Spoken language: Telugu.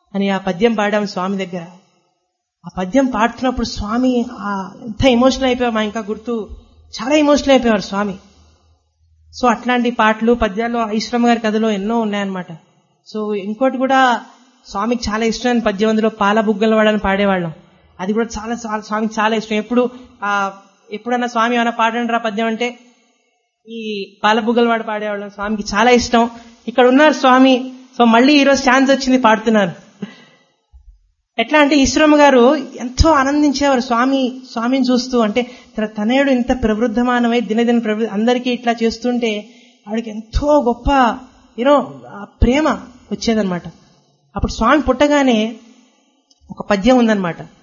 అని ఆ పద్యం పాడాము స్వామి దగ్గర ఆ పద్యం పాడుతున్నప్పుడు స్వామి ఆ ఎంత ఎమోషనల్ అయిపోయాం మా ఇంకా గుర్తు చాలా ఎమోషనల్ అయిపోయారు స్వామి సో అట్లాంటి పాటలు పద్యాలు ఈశ్వరమ్మ గారి కథలో ఎన్నో ఉన్నాయన్నమాట సో ఇంకోటి కూడా స్వామికి చాలా ఇష్టమైన పద్యం అందులో పాల బుగ్గల వాడని పాడేవాళ్ళం అది కూడా చాలా చాలా- స్వామికి చాలా ఇష్టం ఎప్పుడు ఆ ఎప్పుడన్నా స్వామి ఏమైనా పాడండి రా పద్యం అంటే ఈ పాల బుగ్గల వాడు పాడేవాళ్ళం స్వామికి చాలా ఇష్టం ఇక్కడ ఉన్నారు స్వామి సో మళ్ళీ ఈరోజు ఛాన్స్ వచ్చింది పాడుతున్నారు ఎట్లా అంటే ఈశ్వరమ్మ గారు ఎంతో ఆనందించేవారు స్వామి స్వామిని చూస్తూ అంటే తన తనయుడు ఇంత ప్రవృద్ధమానమై దినదిన ప్రవృ అందరికీ ఇట్లా చేస్తుంటే ఆవిడకి ఎంతో గొప్ప యూనో ప్రేమ వచ్చేదన్నమాట అప్పుడు స్వామి పుట్టగానే ఒక పద్యం ఉందన్నమాట